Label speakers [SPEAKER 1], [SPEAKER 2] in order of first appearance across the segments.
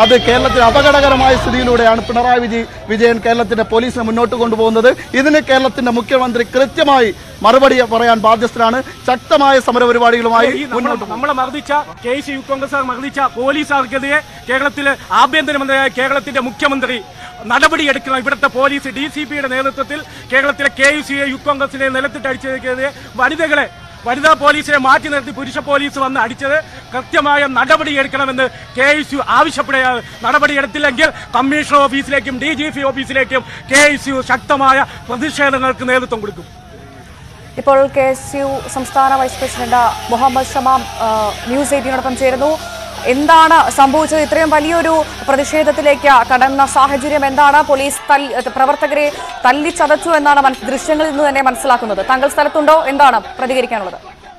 [SPEAKER 1] അത് കേരളത്തിൽ അപകടകരമായ സ്ഥിതിയിലൂടെയാണ് പിണറായി വിജയൻ വിജയൻ കേരളത്തിന്റെ പോലീസിനെ മുന്നോട്ട് കൊണ്ടുപോകുന്നത് ഇതിന് കേരളത്തിന്റെ മുഖ്യമന്ത്രി കൃത്യമായി മറുപടി പറയാൻ ബാധ്യസ്ഥനാണ് ശക്തമായ സമരപരിപാടികളുമായി
[SPEAKER 2] ഈ നമ്മളെ-
[SPEAKER 1] മുന്നോട്ട് പോകും
[SPEAKER 2] നമ്മളെ മർദ്ദിച്ച കെ സി യൂത്ത് കോൺഗ്രസ് മർദ്ദിച്ച പോലീസുകാർക്കെതിരെ കേരളത്തിലെ ആഭ്യന്തരമന്ത്രിയായ കേരളത്തിന്റെ മുഖ്യമന്ത്രി നടപടിയെടുക്കണം ഇവിടുത്തെ പോലീസ് ഡി സി പിയുടെ നേതൃത്വത്തിൽ കേരളത്തിലെ കെ യു സി യൂത്ത് കോൺഗ്രസിനെ നിലത്തിട്ടടിച്ചതിനെതിരെ വനിതകളെ വനിതാ പോലീസിനെ മാറ്റി നിർത്തി പുരുഷ പോലീസ് വന്ന് അടിച്ചത് കൃത്യമായ നടപടിയെടുക്കണമെന്ന് കെ എസ് യു ആവശ്യപ്പെടുകയാണ് നടപടിയെടുത്തില്ലെങ്കിൽ കമ്മീഷണർ ഓഫീസിലേക്കും ഡി ജി പി ഓഫീസിലേക്കും കെ എസ് യു ശക്തമായ പ്രതിഷേധങ്ങൾക്ക് നേതൃത്വം കൊടുക്കും
[SPEAKER 3] ഇപ്പോൾ കെ എസ് യു സംസ്ഥാന വൈസ് പ്രസിഡന്റ് മുഹമ്മദ് ഷമാം ആ, ന്യൂസ് എയ്റ്റീനോടൊപ്പം ചേരുന്നു എന്താണ് സംഭവിച്ചത് ഇത്രയും വലിയൊരു പ്രതിഷേധത്തിലേക്ക് കടന്ന സാഹചര്യം എന്താണ് പോലീസ് തല്ലി- പ്രവർത്തകരെ തല്ലിച്ചതച്ചു എന്നാണ് മനസ്- ദൃശ്യങ്ങളിൽ നിന്ന് തന്നെ മനസ്സിലാക്കുന്നത് താങ്കൾ സ്ഥലത്തുണ്ടോ എന്താണ് പ്രതികരിക്കാനുള്ളത്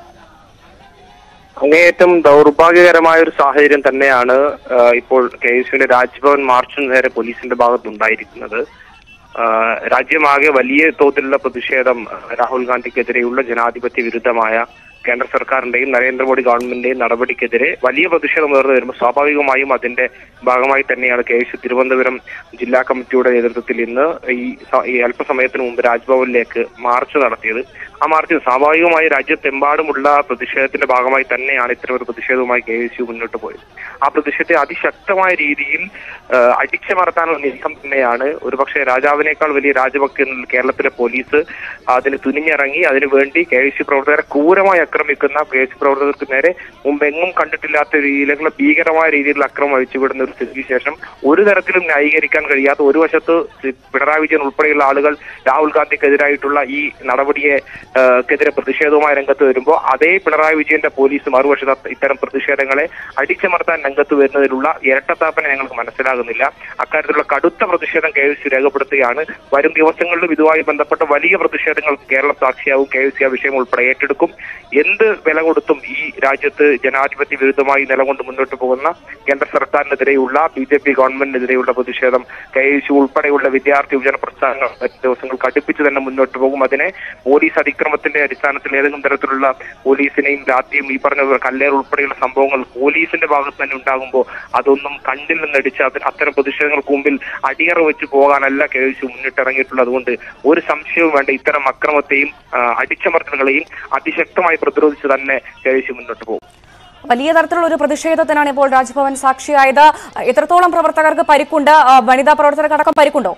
[SPEAKER 4] അങ്ങേയറ്റം ദൗർഭാഗ്യകരമായ ഒരു സാഹചര്യം തന്നെയാണ് ആ, ഇപ്പോൾ കെ എസ് യുവിന്റെ രാജ്ഭവൻ മാർച്ചിന് നേരെ പോലീസിന്റെ ഭാഗത്തുണ്ടായിരിക്കുന്നത് ആ, രാജ്യമാകെ വലിയ തോതിലുള്ള പ്രതിഷേധം ആ, രാഹുൽ ഗാന്ധിക്കെതിരെയുള്ള ജനാധിപത്യ വിരുദ്ധമായ കേന്ദ്ര സർക്കാരിന്റെയും നരേന്ദ്രമോദി ഗവൺമെന്റിന്റെയും നടപടിക്കെതിരെ വലിയ പ്രതിഷേധം ഉയർന്നു വരുമ്പോൾ സ്വാഭാവികമായും അതിന്റെ ഭാഗമായി തന്നെയാണ് കെ എസ് യു തിരുവനന്തപുരം ജില്ലാ കമ്മിറ്റിയുടെ നേതൃത്വത്തിൽ ഇന്ന് ഈ സ- ഈ അല്പസമയത്തിന് മുമ്പ് രാജ്ഭവനിലേക്ക് മാർച്ച് നടത്തിയത് ആ മാർച്ചിൽ സ്വാഭാവികമായി രാജ്യത്തെമ്പാടുമുള്ള പ്രതിഷേധത്തിന്റെ ഭാഗമായി തന്നെയാണ് ഇത്തരം ഒരു പ്രതിഷേധവുമായി കെ എസ് യു മുന്നോട്ട് പോയത് ആ പ്രതിഷേധത്തെ അതിശക്തമായ രീതിയിൽ ആ, അടിച്ചമർത്താനുള്ള നീക്കം തന്നെയാണ് ഒരുപക്ഷെ രാജാവിനേക്കാൾ വലിയ രാജഭക്തി എന്ന കേരളത്തിലെ പോലീസ് അതിന് തുനിഞ്ഞിറങ്ങി അതിനുവേണ്ടി കെ എസ് യു പ്രവർത്തകരെ ക്രൂരമായി ആക്രമിക്കുന്ന കെ എസ് യു പ്രവർത്തകർക്ക് നേരെ മുമ്പെങ്ങും കണ്ടിട്ടില്ലാത്ത രീതിയിലുള്ള ഭീകരമായ രീതിയിലുള്ള അക്രമം അഴിച്ചുവിടുന്ന ഒരു സ്ഥിതിക്ക് ശേഷം ഒരു തരത്തിലും ന്യായീകരിക്കാൻ കഴിയാത്ത ഒരു വശത്ത് ശ്രീ പിണറായി വിജയൻ ഉൾപ്പെടെയുള്ള ആളുകൾ രാഹുൽ ഗാന്ധിക്കെതിരായിട്ടുള്ള ഈ നടപടിയെ ആ, ക്കെതിരെ പ്രതിഷേധവുമായി രംഗത്ത് വരുമ്പോൾ അതേ പിണറായി വിജയന്റെ പോലീസ് മറുവശത്ത് ഇത്തരം പ്രതിഷേധങ്ങളെ അടിച്ചമർത്താൻ രംഗത്ത് വരുന്നതിലുള്ള ഇരട്ടത്താപ്പനെ ഞങ്ങൾക്ക് മനസ്സിലാകുന്നില്ല അക്കാര്യത്തിലുള്ള കടുത്ത പ്രതിഷേധം കെ എസ് സി രേഖപ്പെടുത്തുകയാണ് വരും ദിവസങ്ങളിലും ഇതുമായി ബന്ധപ്പെട്ട വലിയ പ്രതിഷേധങ്ങൾ കേരളം സാക്ഷിയാവും കെ എസ് സി ആ വിഷയം ഉൾപ്പെടെ ഏറ്റെടുക്കും എന്ത് വില കൊടുത്തും ഈ രാജ്യത്ത് ജനാധിപത്യ വിരുദ്ധമായി നിലകൊണ്ട് മുന്നോട്ട് പോകുന്ന കേന്ദ്ര സർക്കാരിനെതിരെയുള്ള ബി ജെ പി ഗവൺമെന്റിനെതിരെയുള്ള പ്രതിഷേധം കെ എസ് യു ഉൾപ്പെടെയുള്ള വിദ്യാർത്ഥി യുവജന പ്രസ്ഥാനങ്ങൾ വരും ദിവസങ്ങൾക്ക് അടുപ്പിച്ച് തന്നെ മുന്നോട്ട് പോകും അതിനെ പോലീസ് അതിക്രമത്തിന്റെ അടിസ്ഥാനത്തിൽ ഏതെങ്കിലും തരത്തിലുള്ള പോലീസിനെയും രാത്രിയും ഈ പറഞ്ഞ കല്ലേർ ഉൾപ്പെടെയുള്ള സംഭവങ്ങൾ പോലീസിന്റെ ഭാഗത്ത് തന്നെ ഉണ്ടാകുമ്പോൾ അതൊന്നും കണ്ടിൽ നിന്നടിച്ച് അത് അത്തരം പ്രതിഷേധങ്ങൾക്ക് മുമ്പിൽ അടിയറ വെച്ച് പോകാനല്ല കെ എസ് യു മുന്നിട്ടിറങ്ങിയിട്ടുള്ളത് അതുകൊണ്ട് ഒരു സംശയവും വേണ്ട ഇത്തരം അക്രമത്തെയും ആ, അടിച്ചമർത്തലുകളെയും അതിശക്തമായി പ്രതിരോധിച്ച് തന്നെ കെ എസ് യു മുന്നോട്ട് പോകും
[SPEAKER 3] വലിയ തരത്തിലുള്ള ഒരു പ്രതിഷേധത്തിനാണ് ഇപ്പോൾ രാജ്ഭവൻ സാക്ഷിയായത് എത്രത്തോളം പ്രവർത്തകർക്ക് പരിക്കുണ്ട് ആ, വനിതാ പ്രവർത്തകർക്കടക്കം പരിക്കുണ്ടോ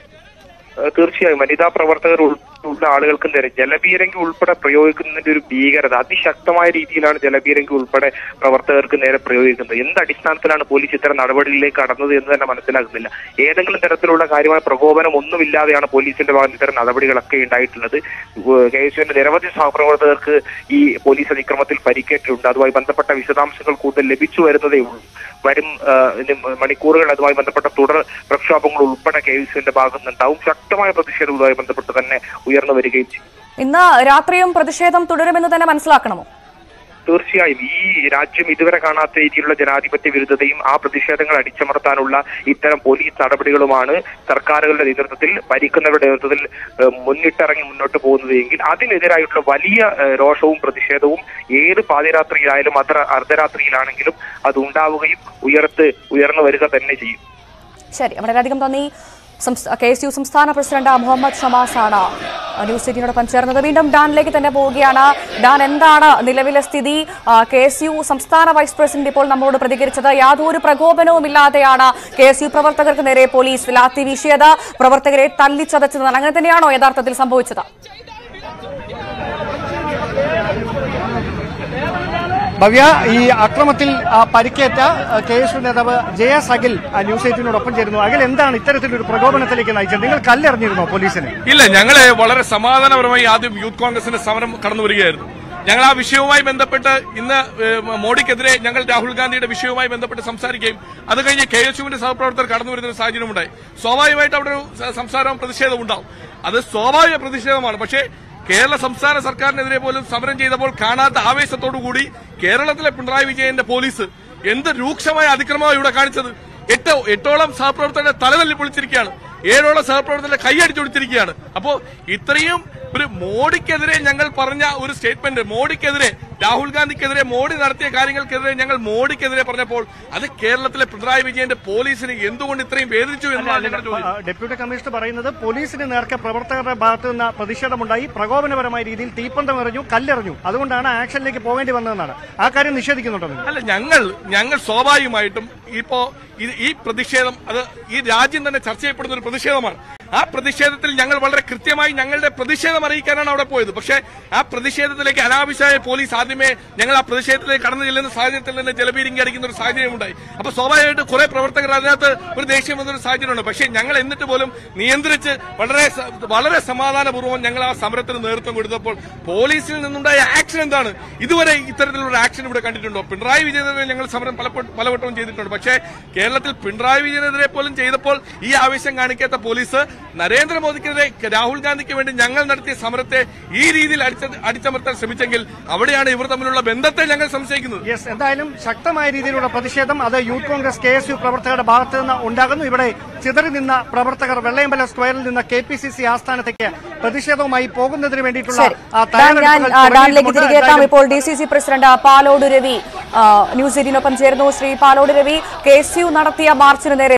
[SPEAKER 4] ഏഹ് തീർച്ചയായും വനിതാ പ്രവർത്തകർ ഉൾപ്പെടെയുള്ള ആളുകൾക്ക് നേരെ ജലപീരങ്കി ഉൾപ്പെടെ പ്രയോഗിക്കുന്നതിന്റെ ഒരു ഭീകരത അതിശക്തമായ രീതിയിലാണ് ജലപീരങ്കി ഉൾപ്പെടെ പ്രവർത്തകർക്ക് നേരെ പ്രയോഗിക്കുന്നത് എന്ത് അടിസ്ഥാനത്തിലാണ് പോലീസ് ഇത്തരം നടപടികളിലേക്ക് കടന്നത് എന്ന് തന്നെ മനസ്സിലാക്കുന്നില്ല ഏതെങ്കിലും തരത്തിലുള്ള കാര്യമായ പ്രകോപനം ഒന്നുമില്ലാതെയാണ് പോലീസിന്റെ ഭാഗത്ത് ഇത്തരം നടപടികളൊക്കെ ഉണ്ടായിട്ടുള്ളത് ഏഹ് കെ എസ് യുവിന്റെ നിരവധി സഹപ്രവർത്തകർക്ക് ഈ പോലീസ് അതിക്രമത്തിൽ പരിക്കേറ്റിട്ടുണ്ട് അതുമായി ബന്ധപ്പെട്ട വിശദാംശങ്ങൾ കൂടുതൽ ലഭിച്ചു വരുന്നതേ ഉള്ളൂ വരും ഏഹ്, ഇനി മണിക്കൂറുകൾ അതുമായി ബന്ധപ്പെട്ട തുടർ പ്രക്ഷോഭങ്ങൾ ഉൾപ്പെടെ കെ എസ് യുവിന്റെ ഭാഗത്ത് നിന്നുണ്ടാവും ശക്തമായ പ്രതിഷേധം ഇതുമായി ബന്ധപ്പെട്ട് തന്നെ ഉയർന്നു വരികയും ചെയ്യും
[SPEAKER 3] ഇന്ന് രാത്രിയും പ്രതിഷേധം തുടരുമെന്ന് തന്നെ മനസ്സിലാക്കണമോ
[SPEAKER 4] തീർച്ചയായും ഈ രാജ്യം ഇതുവരെ കാണാത്ത രീതിയിലുള്ള ജനാധിപത്യ വിരുദ്ധതയും ആ പ്രതിഷേധങ്ങൾ അടിച്ചമർത്താനുള്ള ഇത്തരം പോലീസ് നടപടികളുമാണ് സർക്കാരുകളുടെ നേതൃത്വത്തിൽ ഭരിക്കുന്നവരുടെ നേതൃത്വത്തിൽ ഏഹ്, മുന്നിട്ടിറങ്ങി മുന്നോട്ട് പോകുന്നത് എങ്കിൽ അതിനെതിരായിട്ടുള്ള വലിയ ഏഹ്, രോഷവും പ്രതിഷേധവും ഏത് പാതിരാത്രിയിലായാലും അത്ര അർദ്ധരാത്രിയിലാണെങ്കിലും അത് ഉണ്ടാവുകയും ഉയർത്ത് ഉയർന്നു വരിക തന്നെ ചെയ്യും
[SPEAKER 3] ശരി വളരെയധികം നന്ദി കെ എസ് യു സംസ്ഥാന പ്രസിഡന്റ് മുഹമ്മദ് ഷമാസ് ആണ് ന്യൂസ് സിറ്റിയോടൊപ്പം ചേർന്നത് വീണ്ടും ഡാനിലേക്ക് തന്നെ പോവുകയാണ് ഡാൻ എന്താണ് നിലവിലെ സ്ഥിതി കെ എസ് യു സംസ്ഥാന വൈസ് പ്രസിഡന്റ് ഇപ്പോൾ നമ്മളോട് പ്രതികരിച്ചത് യാതൊരു പ്രകോപനവും ഇല്ലാതെയാണ് കെ എസ് യു പ്രവർത്തകർക്ക് നേരെ പോലീസ് ലാത്തി വീശിയത് പ്രവർത്തകരെ തല്ലിച്ചതച്ചത് അങ്ങനെ തന്നെയാണോ യഥാർത്ഥത്തിൽ സംഭവിച്ചത്
[SPEAKER 5] ഭവ്യ ഈ അക്രമത്തിൽ ആ, പരിക്കേറ്റ ആ, കെ എസ് യു നേതാവ് ജയ സഗിൽ ആ, ന്യൂസ് എയ്റ്റീനോടൊപ്പം ചേരുന്നു അഖിൽ എന്താണ് ഇത്തരത്തിലൊരു പ്രകോപനത്തിലേക്ക് നയിച്ചത് നിങ്ങൾ കല്ലെറിഞ്ഞിരുന്നോ പോലീസിന്
[SPEAKER 6] ഇല്ല ഞങ്ങള് വളരെ സമാധാനപരമായി ആദ്യം യൂത്ത് കോൺഗ്രസിന്റെ സമരം കടന്നു വരികയായിരുന്നു ഞങ്ങൾ ആ വിഷയവുമായി ബന്ധപ്പെട്ട് ഇന്ന് ഏഹ്, മോഡിക്കെതിരെ ഞങ്ങൾ രാഹുൽ ഗാന്ധിയുടെ വിഷയവുമായി ബന്ധപ്പെട്ട് സംസാരിക്കുകയും അത് കഴിഞ്ഞ് കെ എസ് യുവിന്റെ സഹപ്രവർത്തകർ കടന്നു വരുന്ന ഒരു സാഹചര്യം ഉണ്ടായി സ്വാഭാവികമായിട്ട് അവിടെ ഒരു സ- സംസാരവും പ്രതിഷേധവും ഉണ്ടാവും അത് സ്വാഭാവിക പ്രതിഷേധമാണ് പക്ഷേ കേരള സംസ്ഥാന സർക്കാരിനെതിരെ പോലും സമരം ചെയ്തപ്പോൾ കാണാത്ത ആവേശത്തോടുകൂടി കേരളത്തിലെ പിണറായി വിജയന്റെ പോലീസ് എന്ത് രൂക്ഷമായ അതിക്രമമാണ് ഇവിടെ കാണിച്ചത് എട്ട് എട്ടോളം സഹപ്രവർത്തകരുടെ തലതല്ലി പൊളിച്ചിരിക്കുകയാണ് ഏഴോളം സഹപ്രവർത്തകരുടെ കൈയടിച്ചൊടിച്ചിരിക്കുകയാണ് അപ്പോ ഇത്രയും ഒരു മോഡിക്കെതിരെ ഞങ്ങൾ പറഞ്ഞ ഒരു സ്റ്റേറ്റ്മെന്റ് മോഡിക്കെതിരെ രാഹുൽ ഗാന്ധിക്കെതിരെ മോഡി നടത്തിയ കാര്യങ്ങൾക്കെതിരെ ഞങ്ങൾ മോഡിക്കെതിരെ പറഞ്ഞപ്പോൾ അത് കേരളത്തിലെ പിണറായി വിജയന്റെ പോലീസിന് എന്തുകൊണ്ട് ഇത്രയും വേദിച്ചു എന്നാണ് ഞങ്ങളുടെ ചോദ്യം
[SPEAKER 5] ആ, ഡെപ്യൂട്ടി കമ്മീഷണർ പറയുന്നത് പോലീസിന് നേർക്ക് പ്രവർത്തകരുടെ ഭാഗത്തു നിന്ന് പ്രതിഷേധമുണ്ടായി പ്രകോപനപരമായ രീതിയിൽ തീപ്പന്തം എറിഞ്ഞു കല്ലെറിഞ്ഞു അതുകൊണ്ടാണ് ആക്ഷനിലേക്ക് പോകേണ്ടി വന്നതെന്നാണ് ആ കാര്യം നിഷേധിക്കുന്നുണ്ടോ നിങ്ങൾ
[SPEAKER 6] അല്ല ഞങ്ങൾ ഞങ്ങൾ സ്വാഭാവികമായിട്ടും ഇപ്പോ ഇത് ഈ പ്രതിഷേധം അത് ഈ രാജ്യം തന്നെ ചർച്ച ചെയ്യപ്പെടുന്ന ഒരു പ്രതിഷേധമാണ് ആ പ്രതിഷേധത്തിൽ ഞങ്ങൾ വളരെ കൃത്യമായി ഞങ്ങളുടെ പ്രതിഷേധം അറിയിക്കാനാണ് അവിടെ പോയത് പക്ഷേ ആ പ്രതിഷേധത്തിലേക്ക് അനാവശ്യമായ പോലീസ് ആദ്യമേ ഞങ്ങൾ ആ പ്രതിഷേധത്തിലേക്ക് കടന്നു ചെല്ലുന്ന സാഹചര്യത്തിൽ തന്നെ ജലപീരിങ്കി അടിക്കുന്ന ഒരു സാഹചര്യം ഉണ്ടായി അപ്പൊ സ്വാഭാവികമായിട്ട് കുറെ പ്രവർത്തകർ അതിനകത്ത് ഒരു ദേഷ്യം വന്നൊരു സാഹചര്യമുണ്ട് പക്ഷേ ഞങ്ങൾ എന്നിട്ട് പോലും നിയന്ത്രിച്ച് വളരെ സ- വളരെ സമാധാനപൂർവ്വം ഞങ്ങൾ ആ സമരത്തിന് നേതൃത്വം കൊടുത്തപ്പോൾ പോലീസിൽ നിന്നുണ്ടായ ആക്ഷൻ എന്താണ് ഇതുവരെ ഇത്തരത്തിലുള്ള ആക്ഷൻ ഇവിടെ കണ്ടിട്ടുണ്ടോ പിണറായി വിജയനെതിരെ ഞങ്ങൾ സമരം പലപ്പോഴും പലവട്ടവും ചെയ്തിട്ടുണ്ട് പക്ഷേ കേരളത്തിൽ പിണറായി വിജയനെതിരെ പോലും ചെയ്തപ്പോൾ ഈ ആവേശം കാണിക്കാത്ത പോലീസ് നരേന്ദ്രമോദിക്കെതിരെ രാഹുൽ ഗാന്ധിക്ക് വേണ്ടി ഞങ്ങൾ നടത്തിയ സമരത്തെ ഈ രീതിയിൽ അടിച്ച- അടിച്ചമർത്താൻ ശ്രമിച്ചെങ്കിൽ അവിടെയാണ് ഇവർ തമ്മിലുള്ള ബന്ധത്തെ ഞങ്ങൾ സംശയിക്കുന്നത്
[SPEAKER 5] യെസ് എന്തായാലും ശക്തമായ രീതിയിലുള്ള പ്രതിഷേധം അത് youth Congress K S U പ്രവർത്തകരുടെ ഭാഗത്ത് നിന്ന് ഉണ്ടാകുന്നു ഇവിടെ ചിതറി നിന്ന പ്രവർത്തകർ വെള്ളയമ്പല സ്ക്വയറിൽ നിന്ന് കെ പി സി സി ആസ്ഥാനത്തേക്ക് പ്രതിഷേധവുമായി പോകുന്നതിന് വേണ്ടിയിട്ടുള്ള
[SPEAKER 3] ശരി
[SPEAKER 5] ആ,
[SPEAKER 3] ഡാൻ, ഞാൻ
[SPEAKER 5] തയ്യാറെടുപ്പുകൾ
[SPEAKER 3] ആ, ഡാനിലേക്ക്
[SPEAKER 5] തുടങ്ങിയിട്ടുണ്ട്.
[SPEAKER 3] തിരികെ എത്താം
[SPEAKER 5] എന്തായാലും
[SPEAKER 3] ഇപ്പോൾ D C C president Palode Ravi ആ, ന്യൂസ് എയ്റ്റീനൊപ്പം ചേരുന്നു Shri Palode Ravi K S U നടത്തിയ മാർച്ചിന് നേരെ